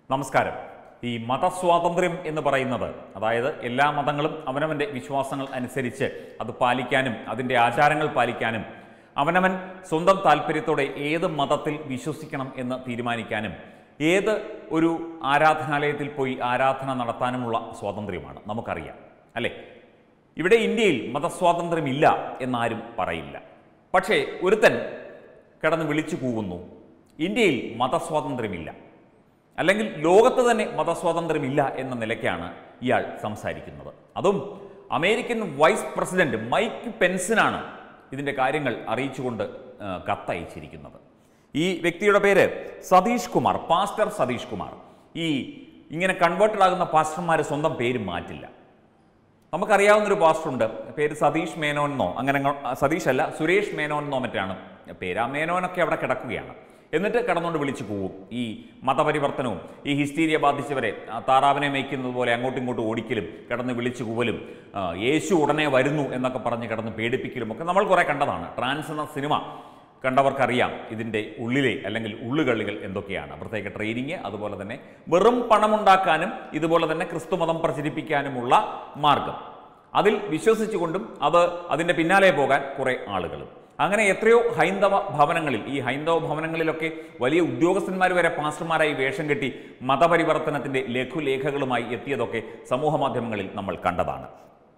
നമസ്കാരം ഈ മതസ്വാതന്ത്ര്യം എന്ന് പറയുന്നത് അതായത് എല്ലാ മതങ്ങളും അവനവൻ്റെ വിശ്വാസങ്ങൾ അനുസരിച്ച് അത് പാലിക്കാനും അതിൻ്റെ ആചാരങ്ങൾ പാലിക്കാനും അവനവൻ സ്വന്തം താല്പര്യത്തോടെ ഏത് മതത്തിൽ വിശ്വസിക്കണം എന്ന് തീരുമാനിക്കാനും ഏത് ഒരു ആരാധനാലയത്തിൽ പോയി ആരാധന നടത്താനുമുള്ള സ്വാതന്ത്ര്യമാണ് നമുക്കറിയാം അല്ലേ ഇവിടെ ഇന്ത്യയിൽ മതസ്വാതന്ത്ര്യമില്ല എന്നാരും പറയില്ല പക്ഷേ ഒരുത്തൻ കിടന്ന് വിളിച്ചു കൂവുന്നു ഇന്ത്യയിൽ മതസ്വാതന്ത്ര്യമില്ല അല്ലെങ്കിൽ ലോകത്ത് തന്നെ മതസ്വാതന്ത്ര്യമില്ല എന്ന നിലയ്ക്കാണ് ഇയാൾ സംസാരിക്കുന്നത് അതും അമേരിക്കൻ വൈസ് പ്രസിഡന്റ് മൈക്ക് പെൻസിനാണ് ഇതിൻ്റെ കാര്യങ്ങൾ അറിയിച്ചുകൊണ്ട് ആ, കത്തയച്ചിരിക്കുന്നത് ഈ വ്യക്തിയുടെ പേര് സതീഷ് കുമാർ പാസ്റ്റർ സതീഷ് കുമാർ ഈ ഇങ്ങനെ കൺവേർട്ടഡ് ആകുന്ന പാസ്റ്റർമാർ സ്വന്തം പേര് മാറ്റില്ല നമുക്കറിയാവുന്നൊരു പാസ്റ്ററുണ്ട് പേര് സതീഷ് മേനോൻ എന്നോ അങ്ങനെ അങ്ങ് സതീഷ് അല്ല സുരേഷ് മേനോൻ എന്നോ മറ്റാണ് പേര് ആ മേനോനൊക്കെ അവിടെ കിടക്കുകയാണ് എന്നിട്ട് കിടന്നുകൊണ്ട് വിളിച്ചു പോവും ഈ മതപരിവർത്തനവും ഈ ഹിസ്റ്റീരിയ ബാധിച്ചവരെ ആ താറാവിനെ മേയ്ക്കുന്നത് പോലെ അങ്ങോട്ടും ഇങ്ങോട്ടും ഓടിക്കലും കിടന്ന് വിളിച്ചു കൂവലും ആ, യേശു ഉടനെ വരുന്നു എന്നൊക്കെ പറഞ്ഞ് കിടന്ന് പേടിപ്പിക്കലും ഒക്കെ നമ്മൾ കുറേ കണ്ടതാണ് ട്രാൻസ് എന്ന സിനിമ കണ്ടവർക്കറിയാം ഇതിൻ്റെ ഉള്ളിലെ അല്ലെങ്കിൽ ഉള്ളുകളികൾ എന്തൊക്കെയാണ് പ്രത്യേക ട്രെയിനിങ് അതുപോലെ തന്നെ വെറും പണമുണ്ടാക്കാനും ഇതുപോലെ തന്നെ ക്രിസ്തുമതം പ്രചരിപ്പിക്കാനുമുള്ള മാർഗം അതിൽ വിശ്വസിച്ചുകൊണ്ടും അത് അതിൻ്റെ പിന്നാലെ പോകാൻ കുറേ ആളുകളും അങ്ങനെ എത്രയോ ഹൈന്ദവ ഭവനങ്ങളിൽ ഈ ഹൈന്ദവ ഭവനങ്ങളിലൊക്കെ വലിയ ഉദ്യോഗസ്ഥന്മാർ വരെ പാസ്റ്റർമാരായി വേഷം കെട്ടി മതപരിവർത്തനത്തിൻ്റെ ലഘുലേഖകളുമായി എത്തിയതൊക്കെ സമൂഹ മാധ്യമങ്ങളിൽ നമ്മൾ കണ്ടതാണ്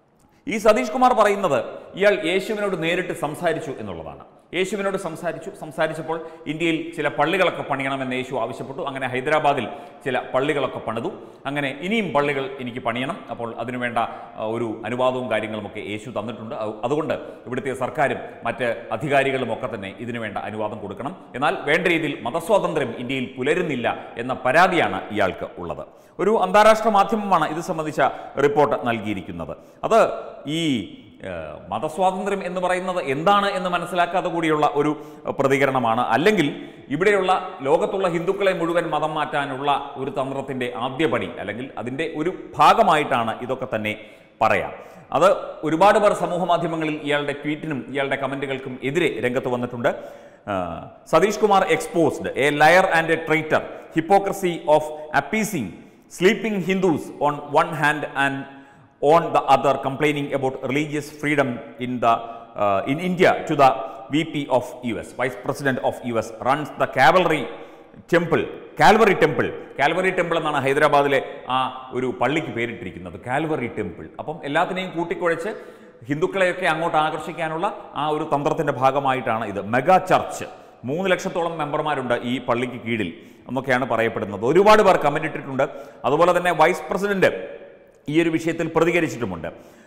ഈ സതീഷ് കുമാർ പറയുന്നത് ഇയാൾ യേശുവിനോട് നേരിട്ട് സംസാരിച്ചു എന്നുള്ളതാണ് യേശുവിനോട് സംസാരിച്ചു സംസാരിച്ചപ്പോൾ ഇന്ത്യയിൽ ചില പള്ളികളൊക്കെ പണിയണമെന്ന് യേശു ആവശ്യപ്പെട്ടു അങ്ങനെ ഹൈദരാബാദിൽ ചില പള്ളികളൊക്കെ പണിതു അങ്ങനെ ഇനിയും പള്ളികൾ എനിക്ക് പണിയണം അപ്പോൾ അതിനുവേണ്ട ആ, ഒരു അനുവാദവും കാര്യങ്ങളുമൊക്കെ യേശു തന്നിട്ടുണ്ട് അത് അതുകൊണ്ട് ഇവിടുത്തെ സർക്കാരും മറ്റ് അധികാരികളും ഒക്കെ തന്നെ ഇതിനു വേണ്ട അനുവാദം കൊടുക്കണം എന്നാൽ വേണ്ട രീതിയിൽ മതസ്വാതന്ത്ര്യം ഇന്ത്യയിൽ പുലരുന്നില്ല എന്ന പരാതിയാണ് ഇയാൾക്ക് ഉള്ളത് ഒരു അന്താരാഷ്ട്ര മാധ്യമമാണ് ഇത് സംബന്ധിച്ച റിപ്പോർട്ട് നൽകിയിരിക്കുന്നത് അത് ഈ ഏഹ്, മതസ്വാതന്ത്ര്യം എന്ന് പറയുന്നത് എന്താണ് എന്ന് മനസ്സിലാക്കാതെ കൂടിയുള്ള ഒരു പ്രതികരണമാണ് അല്ലെങ്കിൽ ഇവിടെയുള്ള ലോകത്തുള്ള ഹിന്ദുക്കളെ മുഴുവൻ മതം മാറ്റാനുള്ള ഒരു തന്ത്രത്തിൻ്റെ ആദ്യപടി അല്ലെങ്കിൽ അതിൻ്റെ ഒരു ഭാഗമായിട്ടാണ് ഇതൊക്കെ തന്നെ പറയാം അത് ഒരുപാട് പേർ സമൂഹ മാധ്യമങ്ങളിൽ ഇയാളുടെ ട്വീറ്റിനും ഇയാളുടെ കമൻറ്റുകൾക്കും എതിരെ രംഗത്ത് വന്നിട്ടുണ്ട് ആ, Satish Kumar exposed a liar and a traitor hypocrisy of appeasing sleeping Hindus on one hand and on the other complaining about religious freedom in the uh, in India to the VP of US, Vice President of US, runs the cavalry temple Calvary temple Calvary temple എന്നാണ് ഹൈദരാബാദിലെ ആ ഒരു പള്ളിക്ക് പേരിട്ടിരിക്കുന്നത് Calvary temple അപ്പം എല്ലാത്തിനെയും കൂട്ടിക്കുഴച്ച് ഹിന്ദുക്കളെയൊക്കെ അങ്ങോട്ട് ആകർഷിക്കാനുള്ള ആ ഒരു തന്ത്രത്തിൻ്റെ ഭാഗമായിട്ടാണ് ഇത് മെഗാ ചർച്ച് മൂന്ന് ലക്ഷത്തോളം മെമ്പർമാരുണ്ട് ഈ പള്ളിക്ക് കീഴിൽ എന്നൊക്കെയാണ് പറയപ്പെടുന്നത് ഒരുപാട് പേർ കമൻ്റ് ഇട്ടിട്ടുണ്ട് അതുപോലെ തന്നെ വൈസ് പ്രസിഡന്റ് ഈ ഒരു വിഷയത്തിൽ പ്രതികരിച്ചിട്ടുമുണ്ട്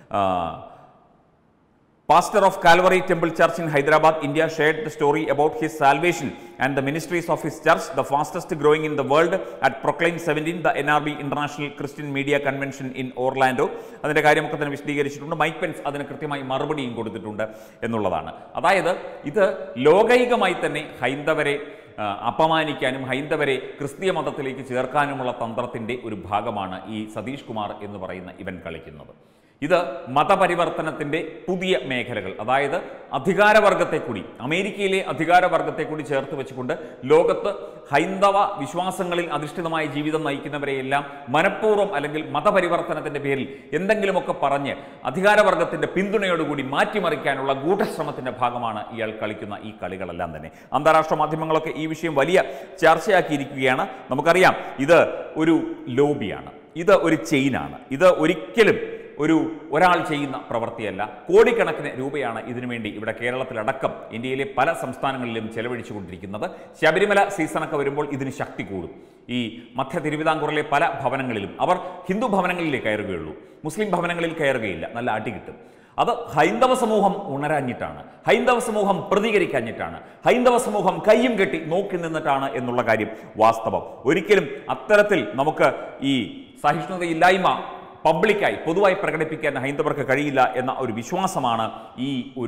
pastor of Calvary temple church in Hyderabad India shared the story about his salvation and the ministries of his church the fastest growing in the world at proclaim seventeen the N R B international Christian media convention in Orlando അതിൻ്റെ കാര്യമൊക്കെ തന്നെ വിശദീകരിച്ചിട്ടുണ്ട് Mike Pence അതിന് കൃത്യമായി മറുപടിയും കൊടുത്തിട്ടുണ്ട് എന്നുള്ളതാണ് അതായത് ഇത് ലോകൈകമായി തന്നെ ഹൈന്ദവരെ ആ, അപമാനിക്കാനും ഹൈന്ദവരെ ക്രിസ്തീയ മതത്തിലേക്ക് ചേർക്കാനുമുള്ള തന്ത്രത്തിൻ്റെ ഒരു ഭാഗമാണ് ഈ സതീഷ് കുമാർ എന്ന് പറയുന്ന ഇവൻ കളിക്കുന്നത് ഇത് മതപരിവർത്തനത്തിൻ്റെ പുതിയ മേഖലകൾ അതായത് അധികാരവർഗത്തെ കൂടി അമേരിക്കയിലെ അധികാരവർഗത്തെ കൂടി ചേർത്ത് വെച്ചുകൊണ്ട് ലോകത്ത് ഹൈന്ദവ വിശ്വാസങ്ങളിൽ അധിഷ്ഠിതമായ ജീവിതം നയിക്കുന്നവരെയെല്ലാം മനഃപൂർവ്വം അല്ലെങ്കിൽ മതപരിവർത്തനത്തിൻ്റെ പേരിൽ എന്തെങ്കിലുമൊക്കെ പറഞ്ഞ് അധികാരവർഗത്തിൻ്റെ പിന്തുണയോടുകൂടി മാറ്റിമറിക്കാനുള്ള ഗൂഢശ്രമത്തിൻ്റെ ഭാഗമാണ് ഇയാൾ കളിക്കുന്ന ഈ കളികളെല്ലാം തന്നെ അന്താരാഷ്ട്ര മാധ്യമങ്ങളൊക്കെ ഈ വിഷയം വലിയ ചർച്ചയാക്കിയിരിക്കുകയാണ് നമുക്കറിയാം ഇത് ഒരു ലോബിയാണ് ഇത് ഒരു ചെയിനാണ് ഇത് ഒരിക്കലും ഒരു ഒരാൾ ചെയ്യുന്ന പ്രവൃത്തിയല്ല കോടിക്കണക്കിന് രൂപയാണ് ഇതിനുവേണ്ടി ഇവിടെ കേരളത്തിലടക്കം ഇന്ത്യയിലെ പല സംസ്ഥാനങ്ങളിലും ചെലവഴിച്ചുകൊണ്ടിരിക്കുന്നത് ശബരിമല സീസണൊക്കെ വരുമ്പോൾ ഇതിന് ശക്തി കൂടും ഈ മധ്യ തിരുവിതാംകൂറിലെ പല ഭവനങ്ങളിലും അവർ ഹിന്ദു ഭവനങ്ങളിലേ കയറുകയുള്ളൂ മുസ്ലിം ഭവനങ്ങളിൽ കയറുകയില്ല നല്ല അടി കിട്ടും അത് ഹൈന്ദവ സമൂഹം ഉണരാഞ്ഞിട്ടാണ് ഹൈന്ദവ സമൂഹം പ്രതികരിക്കാഞ്ഞിട്ടാണ് ഹൈന്ദവ സമൂഹം കയ്യും കെട്ടി നോക്കി നിന്നിട്ടാണ് എന്നുള്ള കാര്യം വാസ്തവം ഒരിക്കലും അത്തരത്തിൽ നമുക്ക് ഈ സഹിഷ്ണുതയില്ലായ്മ പബ്ലിക്കായി പൊതുവായി പ്രകടിപ്പിക്കാൻ ഹൈന്ദവർക്ക് കഴിയില്ല എന്ന ഒരു വിശ്വാസമാണ് ഈ ഒരു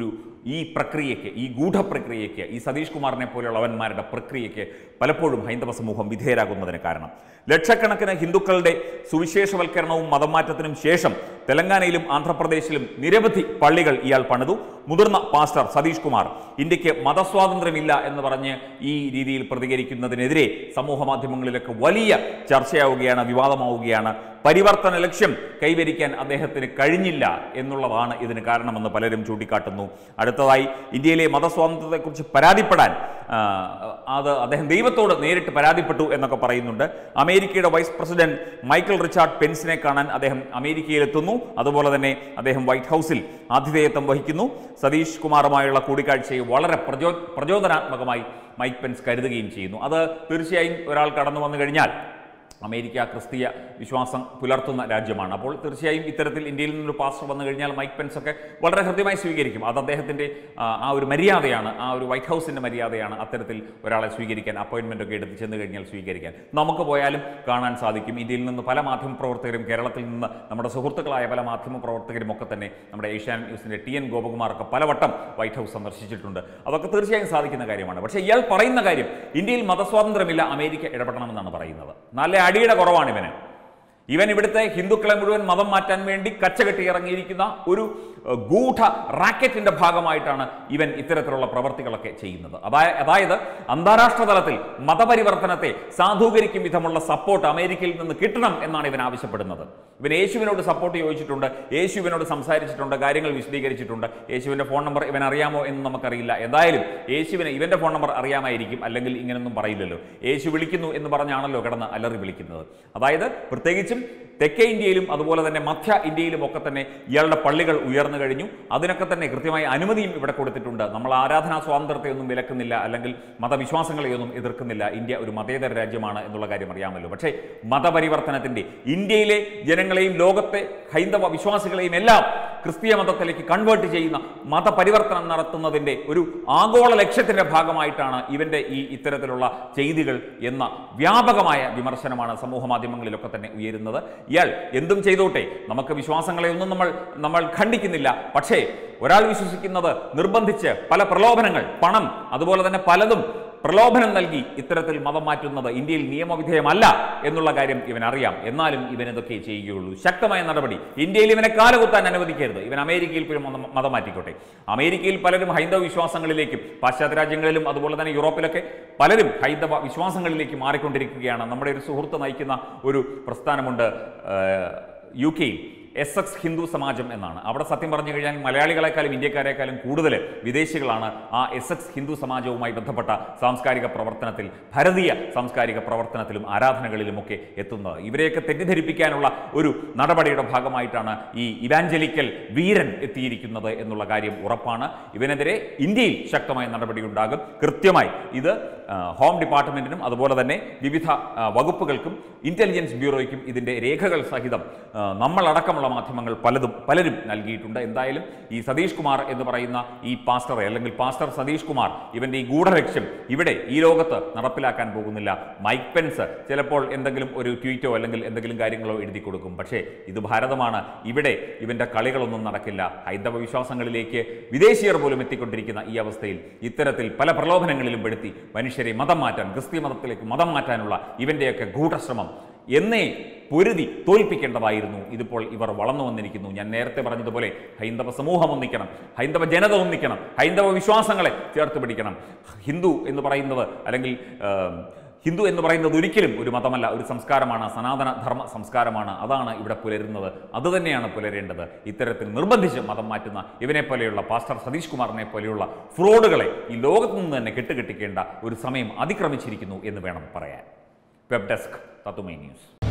ഈ പ്രക്രിയയ്ക്ക് ഈ ഗൂഢപ്രക്രിയയ്ക്ക് ഈ സതീഷ് കുമാറിനെ പോലെയുള്ളവന്മാരുടെ പ്രക്രിയയ്ക്ക് പലപ്പോഴും ഹൈന്ദവ സമൂഹം വിധേയരാകുന്നതിന് കാരണം ലക്ഷക്കണക്കിന് ഹിന്ദുക്കളുടെ സുവിശേഷവൽക്കരണവും മതമാറ്റത്തിനും ശേഷം തെലങ്കാനയിലും ആന്ധ്രാപ്രദേശിലും നിരവധി പള്ളികൾ ഇയാൾ പണിതു മുതിർന്ന പാസ്റ്റർ സതീഷ് കുമാർ ഇന്ത്യക്ക് മതസ്വാതന്ത്ര്യമില്ല എന്ന് പറഞ്ഞ് ഈ രീതിയിൽ പ്രതികരിക്കുന്നതിനെതിരെ സമൂഹ മാധ്യമങ്ങളിലൊക്കെ വലിയ ചർച്ചയാവുകയാണ് വിവാദമാവുകയാണ് പരിവർത്തന ലക്ഷ്യം കൈവരിക്കാൻ അദ്ദേഹത്തിന് കഴിഞ്ഞില്ല എന്നുള്ളതാണ് ഇതിന് കാരണമെന്ന് പലരും ചൂണ്ടിക്കാട്ടുന്നു അടുത്തതായി ഇന്ത്യയിലെ മതസ്വാതന്ത്ര്യത്തെക്കുറിച്ച് പരാതിപ്പെടാൻ ആ, അത് അദ്ദേഹം ദൈവത്തോട് നേരിട്ട് പരാതിപ്പെട്ടു എന്നൊക്കെ പറയുന്നുണ്ട് അമേരിക്കയുടെ വൈസ് പ്രസിഡന്റ് മൈക്കിൾ റിച്ചാർഡ് പെൻസിനെ കാണാൻ അദ്ദേഹം അമേരിക്കയിലെത്തുന്നു അതുപോലെ തന്നെ അദ്ദേഹം വൈറ്റ് ഹൗസിൽ ആതിഥേയത്വം വഹിക്കുന്നു സതീഷ് കുമാറുമായുള്ള കൂടിക്കാഴ്ചയെ വളരെ പ്രചോ പ്രചോദനാത്മകമായി മൈക്ക് പെൻസ് കരുതുകയും ചെയ്യുന്നു അത് തീർച്ചയായും ഒരാൾ കടന്നു വന്നു കഴിഞ്ഞാൽ അമേരിക്ക ക്രിസ്തീയ വിശ്വാസം പുലർത്തുന്ന രാജ്യമാണ് അപ്പോൾ തീർച്ചയായും ഇത്തരത്തിൽ ഇന്ത്യയിൽ നിന്നൊരു പാസ്റ്റർ വന്നു കഴിഞ്ഞാൽ മൈക്ക് പെൻസ് ഒക്കെ വളരെ ഹൃദ്യമായി സ്വീകരിക്കും അത് അദ്ദേഹത്തിൻ്റെ ആ, ആ ഒരു മര്യാദയാണ് ആ ഒരു വൈറ്റ് ഹൗസിൻ്റെ മര്യാദയാണ് അത്തരത്തിൽ ഒരാളെ സ്വീകരിക്കാൻ അപ്പോയിൻമെൻ്റ് ഒക്കെ എടുത്ത് ചെന്ന് കഴിഞ്ഞാൽ സ്വീകരിക്കാൻ നമുക്ക് പോയാലും കാണാൻ സാധിക്കും ഇന്ത്യയിൽ നിന്ന് പല മാധ്യമപ്രവർത്തകരും കേരളത്തിൽ നിന്ന് നമ്മുടെ സുഹൃത്തുക്കളായ പല മാധ്യമപ്രവർത്തകരും ഒക്കെ തന്നെ നമ്മുടെ ഏഷ്യാനെറ്റ് ന്യൂസിൻ്റെ ടി എൻ ഗോപകുമാറൊക്കെ പലവട്ടം വൈറ്റ് ഹൗസ് സന്ദർശിച്ചിട്ടുണ്ട് അതൊക്കെ തീർച്ചയായും സാധിക്കുന്ന കാര്യമാണ് പക്ഷേ ഇയാൾ പറയുന്ന കാര്യം ഇന്ത്യയിൽ മതസ്വാതന്ത്ര്യമില്ല അമേരിക്ക ഇടപെടണമെന്നാണ് പറയുന്നത് നല്ല അടിയുടെ കുറവാണ് ഇവന് ഇവൻ ഇവിടുത്തെ ഹിന്ദുക്കളെ മുഴുവൻ മതം മാറ്റാൻ വേണ്ടി കച്ചകെട്ടി ഇറങ്ങിയിരിക്കുന്ന ഒരു ഏഹ്, ഗൂഢ റാക്കറ്റിന്റെ ഭാഗമായിട്ടാണ് ഇവൻ ഇത്തരത്തിലുള്ള പ്രവർത്തികളൊക്കെ ചെയ്യുന്നത് അതായ- അതായത് അന്താരാഷ്ട്ര തലത്തിൽ മതപരിവർത്തനത്തെ സാധൂകരിക്കും വിധമുള്ള സപ്പോർട്ട് അമേരിക്കയിൽ നിന്ന് കിട്ടണം എന്നാണ് ഇവൻ ആവശ്യപ്പെടുന്നത് ഇവൻ യേശുവിനോട് സപ്പോർട്ട് ചോദിച്ചിട്ടുണ്ട് യേശുവിനോട് സംസാരിച്ചിട്ടുണ്ട് കാര്യങ്ങൾ വിശദീകരിച്ചിട്ടുണ്ട് യേശുവിന്റെ ഫോൺ നമ്പർ ഇവൻ അറിയാമോ എന്ന് നമുക്കറിയില്ല എന്തായാലും യേശുവിന് ഇവന്റെ ഫോൺ നമ്പർ അറിയാമായിരിക്കും അല്ലെങ്കിൽ ഇങ്ങനൊന്നും പറയില്ലല്ലോ യേശു വിളിക്കുന്നു എന്ന് പറഞ്ഞാണല്ലോ കിടന്ന് അലറി വിളിക്കുന്നത് അതായത് പ്രത്യേകിച്ചും തെക്കേ ഇന്ത്യയിലും അതുപോലെ തന്നെ മധ്യ ഇന്ത്യയിലും ഒക്കെ തന്നെ ഇയാളുടെ പള്ളികൾ ഉയർന്നു കഴിഞ്ഞു അതിനൊക്കെ തന്നെ കൃത്യമായ അനുമതിയും ഇവിടെ കൊടുത്തിട്ടുണ്ട് നമ്മൾ ആരാധനാ സ്വാതന്ത്ര്യത്തെയൊന്നും വിലക്കുന്നില്ല അല്ലെങ്കിൽ മതവിശ്വാസങ്ങളെയൊന്നും എതിർക്കുന്നില്ല ഇന്ത്യ ഒരു മതേതര രാജ്യമാണ് എന്നുള്ള കാര്യം അറിയാമല്ലോ പക്ഷേ മതപരിവർത്തനത്തിന്റെ ഇന്ത്യയിലെ ജനങ്ങളെയും ലോകത്തെ ഹൈന്ദവ വിശ്വാസികളെയും എല്ലാം ക്രിസ്തീയ മതത്തിലേക്ക് കൺവേർട്ട് ചെയ്യുന്ന മതപരിവർത്തനം നടത്തുന്നതിന്റെ ഒരു ആഗോള ലക്ഷ്യത്തിന്റെ ഭാഗമായിട്ടാണ് ഇവന്റെ ഈ ഇത്തരത്തിലുള്ള ചെയ്തികൾ എന്ന വ്യാപകമായ വിമർശനമാണ് സമൂഹ മാധ്യമങ്ങളിലൊക്കെ തന്നെ ഉയരുന്നത് ഇയാൾ എന്തും ചെയ്തോട്ടെ നമുക്ക് വിശ്വാസങ്ങളെ ഒന്നും നമ്മൾ നമ്മൾ ഖണ്ഡിക്കുന്നില്ല പക്ഷേ ഒരാൾ വിശ്വസിക്കുന്നത് നിർബന്ധിച്ച് പല പ്രലോഭനങ്ങൾ പണം അതുപോലെ തന്നെ പലതും പ്രലോഭനം നൽകി ഇത്തരത്തിൽ മതം മാറ്റുന്നത് ഇന്ത്യയിൽ നിയമവിധേയമല്ല എന്നുള്ള കാര്യം ഇവൻ അറിയാം എന്നാലും ഇവൻ ഇതൊക്കെ ചെയ്യുകയുള്ളൂ ശക്തമായ നടപടി ഇന്ത്യയിൽ ഇവനെ കാലുകുത്താൻ അനുവദിക്കരുത് ഇവൻ അമേരിക്കയിൽ പോയി മതം മതം മാറ്റിക്കോട്ടെ അമേരിക്കയിൽ പലരും ഹൈന്ദവ വിശ്വാസങ്ങളിലേക്കും പാശ്ചാത്യ രാജ്യങ്ങളിലും അതുപോലെ തന്നെ യൂറോപ്പിലൊക്കെ പലരും ഹൈന്ദവ വിശ്വാസങ്ങളിലേക്ക് മാറിക്കൊണ്ടിരിക്കുകയാണ് നമ്മുടെ ഒരു സുഹൃത്ത് നയിക്കുന്ന ഒരു പ്രസ്ഥാനമുണ്ട് ഏഹ്, യു കെയിൽ എസ് എക്സ് ഹിന്ദു സമാജം എന്നാണ് അവിടെ സത്യം പറഞ്ഞു കഴിഞ്ഞാൽ മലയാളികളെക്കാളും ഇന്ത്യക്കാരെക്കാളും കൂടുതൽ വിദേശികളാണ് ആ എസ് എക്സ് ഹിന്ദു സമാജവുമായി ബന്ധപ്പെട്ട സാംസ്കാരിക പ്രവർത്തനത്തിൽ ഭാരതീയ സാംസ്കാരിക പ്രവർത്തനത്തിലും ആരാധനകളിലുമൊക്കെ എത്തുന്നത് ഇവരെയൊക്കെ തെറ്റിദ്ധരിപ്പിക്കാനുള്ള ഒരു നടപടിയുടെ ഭാഗമായിട്ടാണ് ഈ ഇവാഞ്ചലിക്കൽ വീരൻ എത്തിയിരിക്കുന്നത് എന്നുള്ള കാര്യം ഉറപ്പാണ് ഇവനെതിരെ ഇന്ത്യയിൽ ശക്തമായ നടപടി ഉണ്ടാകും കൃത്യമായി ഇത് ആ, ഹോം ഡിപ്പാർട്ട്മെന്റിനും അതുപോലെ തന്നെ വിവിധ ആ, വകുപ്പുകൾക്കും ഇന്റലിജൻസ് ബ്യൂറോയ്ക്കും ഇതിന്റെ രേഖകൾ സഹിതം ആ, നമ്മളടക്കമുള്ള മാധ്യമങ്ങൾ പലതും പലരും നൽകിയിട്ടുണ്ട് എന്തായാലും ഈ സതീഷ് കുമാർ എന്ന് പറയുന്ന ഈ പാസ്റ്ററെ അല്ലെങ്കിൽ പാസ്റ്റർ സതീഷ് കുമാർ ഇവന്റെ ഈ ഗൂഢലക്ഷ്യം ഇവിടെ ഈ ലോകത്ത് നടപ്പിലാക്കാൻ പോകുന്നില്ല മൈക്ക് പെൻസ് ചിലപ്പോൾ എന്തെങ്കിലും ഒരു ട്വീറ്റോ അല്ലെങ്കിൽ എന്തെങ്കിലും കാര്യങ്ങളോ എഴുതി കൊടുക്കും പക്ഷേ ഇത് ഭാരതമാണ് ഇവിടെ ഇവന്റെ കളികളൊന്നും നടക്കില്ല ഹൈന്ദവ വിശ്വാസങ്ങളിലേക്ക് വിദേശീയർ പോലും എത്തിക്കൊണ്ടിരിക്കുന്ന ഈ അവസ്ഥയിൽ ഇത്തരത്തിൽ പല പ്രലോഭനങ്ങളിലും പെടുത്തി മനുഷ്യരെ മതം മാറ്റാൻ ക്രിസ്തീയ മതത്തിലേക്ക് മതം മാറ്റാനുള്ള ഇവന്റെയൊക്കെ ഗൂഢശ്രമം എന്നേ പൊരുതി തോൽപ്പിക്കേണ്ടതായിരുന്നു ഇതിപ്പോൾ ഇവർ വളർന്നു വന്നിരിക്കുന്നു ഞാൻ നേരത്തെ പറഞ്ഞതുപോലെ ഹൈന്ദവ സമൂഹം ഒന്നിക്കണം ഹൈന്ദവ ജനത ഒന്നിക്കണം ഹൈന്ദവ വിശ്വാസങ്ങളെ ചേർത്ത് പിടിക്കണം ഹിന്ദു എന്ന് പറയുന്നത് അല്ലെങ്കിൽ ആ, ഹിന്ദു എന്ന് പറയുന്നത് ഒരിക്കലും ഒരു മതമല്ല ഒരു സംസ്കാരമാണ് സനാതന ധർമ്മ സംസ്കാരമാണ് അതാണ് ഇവിടെ പുലരുന്നത് അതുതന്നെയാണ് പുലരേണ്ടത് ഇത്തരത്തിൽ നിർബന്ധിച്ച് മതം മാറ്റുന്ന ഇവനെ പോലെയുള്ള പാസ്റ്റർ സതീഷ് കുമാറിനെ പോലെയുള്ള ഫ്രോഡുകളെ ഈ ലോകത്തു നിന്ന് തന്നെ കെട്ടുകെട്ടിക്കേണ്ട ഒരു സമയം അതിക്രമിച്ചിരിക്കുന്നു എന്ന് വേണം പറയാൻ വെബ് ഡെസ്ക് തത്തുമൈ ന്യൂസ്